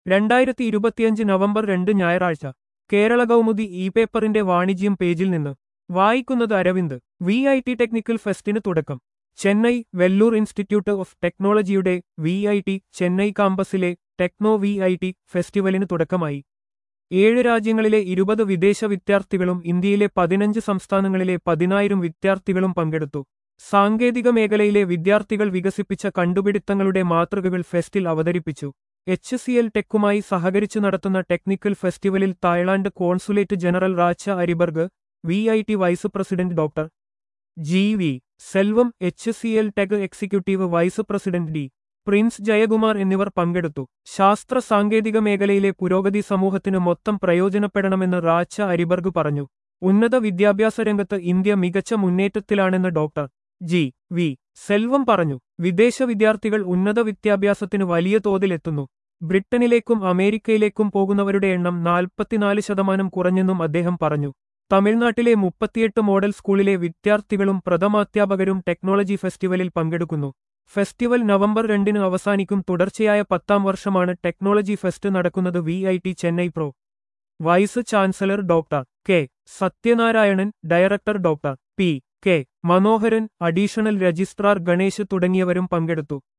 രണ്ടായിരത്തി ഇരുപത്തിയഞ്ച് നവംബർ രണ്ട് ഞായറാഴ്ച കേരള കൗമുദി ഇ പേപ്പറിന്റെ വാണിജ്യം പേജിൽ നിന്ന് വായിക്കുന്നത് Aravind V I T technical ഫെസ്റ്റിന് തുടക്കം ചെന്നൈ വെല്ലൂർ ഇൻസ്റ്റിറ്റ്യൂട്ട് ഓഫ് ടെക്നോളജിയുടെ വി ഐ ടി ചെന്നൈ കാമ്പസിലെ ടെക്നോ വി ഐ ടി ഫെസ്റ്റിവലിന് തുടക്കമായി ഏഴ് രാജ്യങ്ങളിലെ ഇരുപത് വിദേശ വിദ്യാർത്ഥികളും ഇന്ത്യയിലെ പതിനഞ്ച് സംസ്ഥാനങ്ങളിലെ പതിനായിരം വിദ്യാർത്ഥികളും പങ്കെടുത്തു സാങ്കേതിക മേഖലയിലെ വിദ്യാർത്ഥികൾ വികസിപ്പിച്ച കണ്ടുപിടുത്തങ്ങളുടെ മാതൃകകൾ ഫെസ്റ്റിൽ അവതരിപ്പിച്ചു എച്ച് സി എൽ ടെക്കുമായി സഹകരിച്ചു നടത്തുന്ന ടെക്നിക്കൽ ഫെസ്റ്റിവലിൽ Thailand consulate general Racha Aribarg V I T vice president doctor G V Selvam H C L tech executive vice president D Prince Jayakumar എന്നിവർ പങ്കെടുത്തു ശാസ്ത്ര സാങ്കേതിക മേഖലയിലെ പുരോഗതി സമൂഹത്തിന് മൊത്തം പ്രയോജനപ്പെടണമെന്ന് റാച്ച അരിബർഗ് പറഞ്ഞു ഉന്നത വിദ്യാഭ്യാസ രംഗത്ത് ഇന്ത്യ മികച്ച മുന്നേറ്റത്തിലാണെന്ന് ഡോക്ടർ ജി വി സെൽവം പറഞ്ഞു വിദേശ വിദ്യാർത്ഥികൾ ഉന്നത വിദ്യാഭ്യാസത്തിന് വലിയ തോതിലെത്തുന്നു ബ്രിട്ടനിലേക്കും അമേരിക്കയിലേക്കും പോകുന്നവരുടെ എണ്ണം നാൽപ്പത്തിനാല് ശതമാനം കുറഞ്ഞെന്നും അദ്ദേഹം പറഞ്ഞു തമിഴ്നാട്ടിലെ മുപ്പത്തിയെട്ട് മോഡൽ സ്കൂളിലെ വിദ്യാർത്ഥികളും പ്രഥമാധ്യാപകരും ടെക്നോളജി ഫെസ്റ്റിവലിൽ പങ്കെടുക്കുന്നു ഫെസ്റ്റിവൽ നവംബർ രണ്ടിന് അവസാനിക്കും തുടർച്ചയായ പത്താം വർഷമാണ് ടെക്നോളജി ഫെസ്റ്റ് നടക്കുന്നത് V I T Chennai pro vice chancellor doctor K Sathyanarayanan director doctor P K Manoharan additional registrar Ganesh തുടങ്ങിയവരും പങ്കെടുത്തു